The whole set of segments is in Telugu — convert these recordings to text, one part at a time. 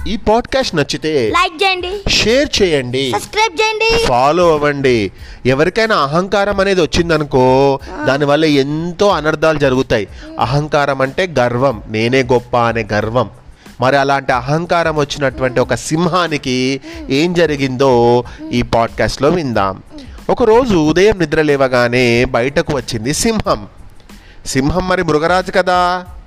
ఈ పాడ్కాస్ట్ నచ్చితే లైక్ చేయండి షేర్ చేయండి సబ్స్క్రైబ్ చేయండి ఫాలో అవ్వండి ఎవరికైనా అహంకారం అనేది వచ్చిందనుకో దానివల్ల ఎంతో అనర్థాలు జరుగుతాయి అహంకారం అంటే గర్వం నేనే గొప్ప అనే గర్వం మరి అలాంటి అహంకారం వచ్చినటువంటి ఒక సింహానికి ఏం జరిగిందో ఈ పాడ్కాస్ట్లో విందాం ఒకరోజు ఉదయం నిద్ర లేవగానే బయటకు వచ్చింది సింహం సింహం మరి మృగరాజు కదా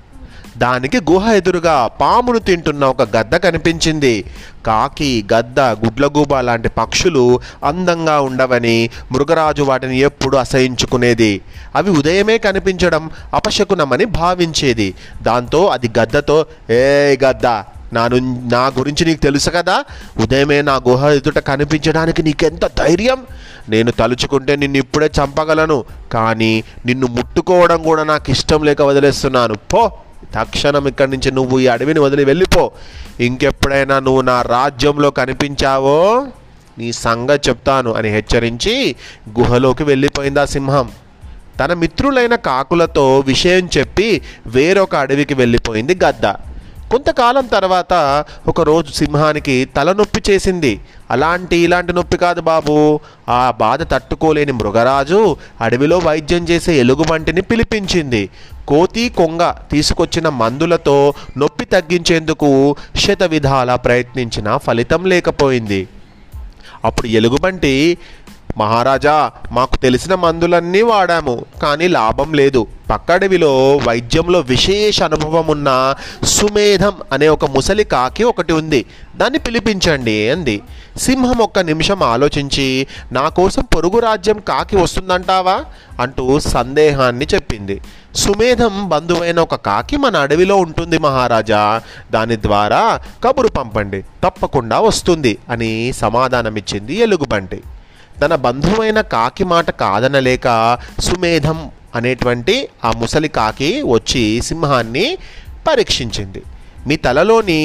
దానికి గుహ ఎదురుగా పామును తింటున్న ఒక గద్ద కనిపించింది కాకి గద్ద గుడ్లగూబ లాంటి పక్షులు అందంగా ఉండవని మృగరాజు వాటిని ఎప్పుడు అసహించుకునేది అవి ఉదయమే కనిపించడం అపశకునమని భావించేది దాంతో అది గద్దతో ఏ గద్ద నా ను- నా గురించి నీకు తెలుసు కదా ఉదయమే నా గుహ ఎదుట కనిపించడానికి నీకెంత ధైర్యం నేను తలుచుకుంటే నిన్ను ఇప్పుడే చంపగలను కానీ నిన్ను ముట్టుకోవడం కూడా నాకు ఇష్టం లేక వదిలేస్తున్నాను పో తక్షణం ఇక్కడి నుంచి నువ్వు ఈ అడవిని వదిలి వెళ్ళిపో ఇంకెప్పుడైనా నువ్వు నా రాజ్యంలో కనిపించావో నీ సంగతి చెప్తాను అని హెచ్చరించి గుహలోకి వెళ్ళిపోయింది ఆ సింహం తన మిత్రులైన కాకులతో విషయం చెప్పి వేరొక అడవికి వెళ్ళిపోయింది గద్ద కొంతకాలం తర్వాత ఒకరోజు సింహానికి తలనొప్పి చేసింది అలాంటి ఇలాంటి నొప్పి కాదు బాబు ఆ బాధ తట్టుకోలేని మృగరాజు అడవిలో వైద్యం చేసే ఎలుగుబంటిని పిలిపించింది కోతి కొంగ తీసుకొచ్చిన మందులతో నొప్పి తగ్గించేందుకు శత విధాలా ప్రయత్నించినా ఫలితం లేకపోయింది అప్పుడు ఎలుగుబంటి మహారాజా మాకు తెలిసిన మందులన్నీ వాడాము కానీ లాభం లేదు పక్కడవిలో వైద్యంలో విశేష అనుభవం ఉన్న సుమేధం అనే ఒక ముసలి కాకి ఒకటి ఉంది దాన్ని పిలిపించండి అంది సింహం ఒక్క నిమిషం ఆలోచించి నా కోసం పొరుగు రాజ్యం కాకి వస్తుందంటావా అంటూ సందేహాన్ని చెప్పింది సుమేధం బంధువైన ఒక కాకి మన అడవిలో ఉంటుంది మహారాజా దాని ద్వారా కబురు పంపండి తప్పకుండా వస్తుంది అని సమాధానమిచ్చింది ఎలుగుబంటి తన బంధువైన కాకి మాట కాదనలేక సుమేధం అనేటువంటి ఆ ముసలి కాకి వచ్చి సింహాన్ని పరీక్షించింది మీ తలలోని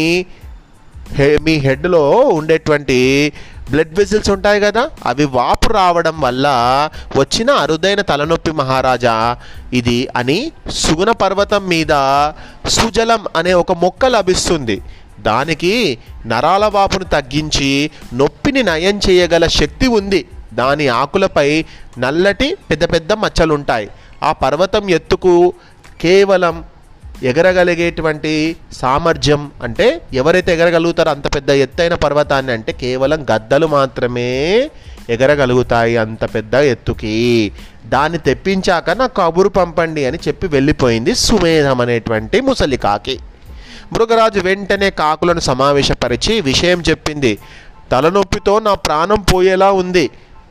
హె మీ హెడ్లో ఉండేటువంటి బ్లడ్ వెజిల్స్ ఉంటాయి కదా అవి వాపు రావడం వల్ల వచ్చిన అరుదైన తలనొప్పి మహారాజా ఇది అని సుగుణ పర్వతం మీద సుజలం అనే ఒక మొక్క లభిస్తుంది దానికి నరాల వాపును తగ్గించి నొప్పిని నయం చేయగల శక్తి ఉంది దాని ఆకులపై నల్లటి పెద్ద పెద్ద మచ్చలుంటాయి ఆ పర్వతం ఎత్తుకు కేవలం ఎగరగలిగేటువంటి సామర్థ్యం అంటే ఎవరైతే ఎగరగలుగుతారో అంత పెద్ద ఎత్తైన పర్వతాన్ని అంటే కేవలం గద్దలు మాత్రమే ఎగరగలుగుతాయి అంత పెద్ద ఎత్తుకి దాన్ని తెప్పించాక నాకు కబురు పంపండి అని చెప్పి వెళ్ళిపోయింది సుమేధం అనేటువంటి ముసలి కాకి మృగరాజు వెంటనే కాకులను సమావేశపరిచి విషయం చెప్పింది తలనొప్పితో నా ప్రాణం పోయేలా ఉంది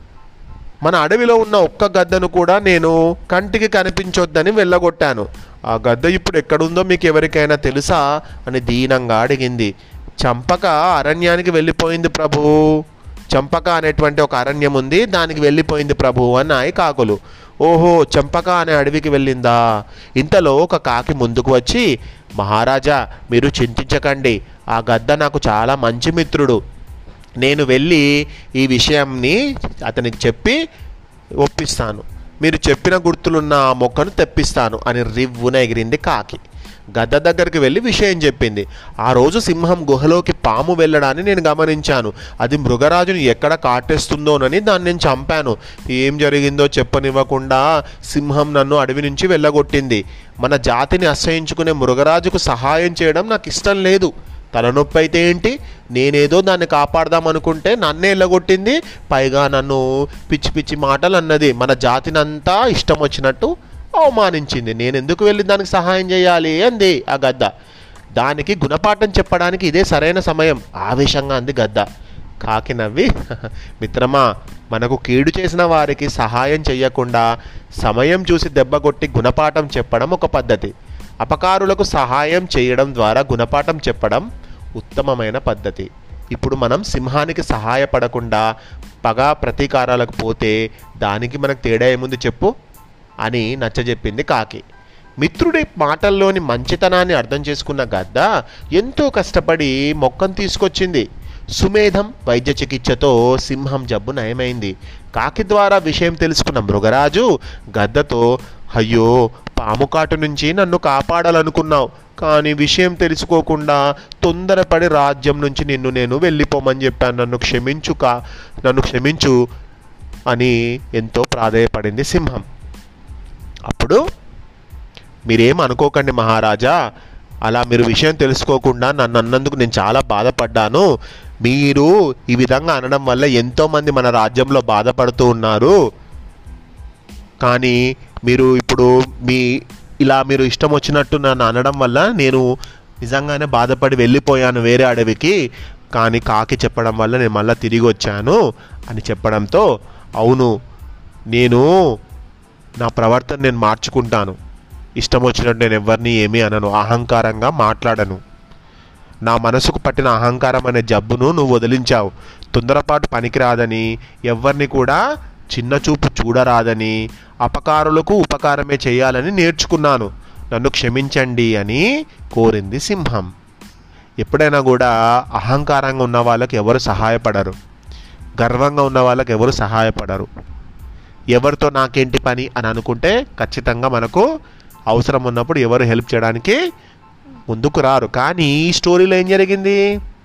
మన అడవిలో ఉన్న ఒక్క గద్దను కూడా నేను కంటికి కనిపించొద్దని వెళ్ళగొట్టాను ఆ గద్ద ఇప్పుడు ఎక్కడుందో మీకు ఎవరికైనా తెలుసా అని దీనంగా అడిగింది చంపక అరణ్యానికి వెళ్ళిపోయింది ప్రభు చంపక అనేటువంటి ఒక అరణ్యం ఉంది దానికి వెళ్ళిపోయింది ప్రభు అన్నాయి కాకులు ఓహో చంపక అనే అడవికి వెళ్ళిందా ఇంతలో ఒక కాకి ముందుకు వచ్చి మహారాజా మీరు చింతించకండి ఆ గద్ద నాకు చాలా మంచి మిత్రుడు నేను వెళ్ళి ఈ విషయంని అతనికి చెప్పి ఒప్పిస్తాను మీరు చెప్పిన గుర్తులున్న ఆ మొక్కను తెప్పిస్తాను అని రివ్వున ఎగిరింది కాకి గద్ద దగ్గరికి వెళ్ళి విషయం చెప్పింది ఆ రోజు సింహం గుహలోకి పాము వెళ్ళడాన్ని నేను గమనించాను అది మృగరాజుని ఎక్కడ కాటేస్తుందోనని దాన్ని నేను చంపాను ఏం జరిగిందో చెప్పనివ్వకుండా సింహం నన్ను అడవి నుంచి వెళ్ళగొట్టింది మన జాతిని అసహించుకునే మృగరాజుకు సహాయం చేయడం నాకు ఇష్టం లేదు తలనొప్పి అయితే ఏంటి నేనేదో దాన్ని కాపాడదాం అనుకుంటే నన్నే ఎల్లగొట్టింది పైగా నన్ను పిచ్చి పిచ్చి మాటలు అన్నది మన జాతినంతా ఇష్టం వచ్చినట్టు అవమానించింది నేను ఎందుకు వెళ్ళి దానికి సహాయం చేయాలి అంది ఆ గద్ద దానికి గుణపాఠం చెప్పడానికి ఇదే సరైన సమయం ఆవేశంగా అంది గద్ద కాకి నవ్వి మిత్రమా మనకు కీడు చేసిన వారికి సహాయం చేయకుండా సమయం చూసి దెబ్బ కొట్టి గుణపాఠం చెప్పడం ఒక పద్ధతి అపకారులకు సహాయం చేయడం ద్వారా గుణపాఠం చెప్పడం ఉత్తమమైన పద్ధతి ఇప్పుడు మనం సింహానికి సహాయపడకుండా పగ ప్రతీకారాలకు పోతే దానికి మనకు తేడా ఏముంది చెప్పు అని నచ్చజెప్పింది కాకి మిత్రుడి మాటల్లోని మంచితనాన్ని అర్థం చేసుకున్న గద్ద ఎంతో కష్టపడి మొక్కను తీసుకొచ్చింది సుమేధం వైద్య చికిత్సతో సింహం జబ్బు నయమైంది కాకి ద్వారా విషయం తెలుసుకున్న మృగరాజు గద్దతో అయ్యో పాము కాటు నుంచి నన్ను కాపాడాలనుకున్నావు కానీ విషయం తెలుసుకోకుండా తొందరపడి రాజ్యం నుంచి నిన్ను నేను వెళ్ళిపోమని చెప్పాను నన్ను క్షమించు కా నన్ను క్షమించు అని ఎంతో ప్రాధేయపడింది సింహం అప్పుడు మీరేం అనుకోకండి మహారాజా అలా మీరు విషయం తెలుసుకోకుండా నన్ను అన్నందుకు నేను చాలా బాధపడ్డాను మీరు ఈ విధంగా అనడం వల్ల ఎంతోమంది మన రాజ్యంలో బాధపడుతూ ఉన్నారు కానీ మీరు ఇప్పుడు మీ ఇలా మీరు ఇష్టం వచ్చినట్టు నన్ను అనడం వల్ల నేను నిజంగానే బాధపడి వెళ్ళిపోయాను వేరే అడవికి కానీ కాకి చెప్పడం వల్ల నేను మళ్ళీ తిరిగి వచ్చాను అని చెప్పడంతో అవును నేను నా ప్రవర్తన నేను మార్చుకుంటాను ఇష్టం వచ్చినట్టు నేను ఎవరిని ఏమీ అనను అహంకారంగా మాట్లాడను నా మనసుకు పట్టిన అహంకారం అనే జబ్బును నువ్వు వదిలించావు తొందరపాటు పనికిరాదని ఎవరిని కూడా చిన్న చూపు చూడరాదని అపకారులకు ఉపకారమే చేయాలని నేర్చుకున్నాను నన్ను క్షమించండి అని కోరింది సింహం ఎప్పుడైనా కూడా అహంకారంగా ఉన్న వాళ్ళకి ఎవరు సహాయపడరు గర్వంగా ఉన్న వాళ్ళకి ఎవరు సహాయపడరు ఎవరితో నాకేంటి పని అని అనుకుంటే ఖచ్చితంగా మనకు అవసరం ఉన్నప్పుడు ఎవరు హెల్ప్ చేయడానికి ముందుకు రారు కానీ ఈ స్టోరీలో ఏం జరిగింది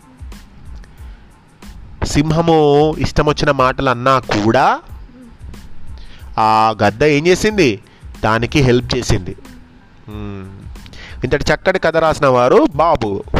సింహము ఇష్టం వచ్చిన మాటలు అన్నా కూడా ఆ గద్ద ఏం చేసింది దానికి హెల్ప్ చేసింది మ్మ్. ఇంతటి చక్కటి కథ రాసిన వారు బాబు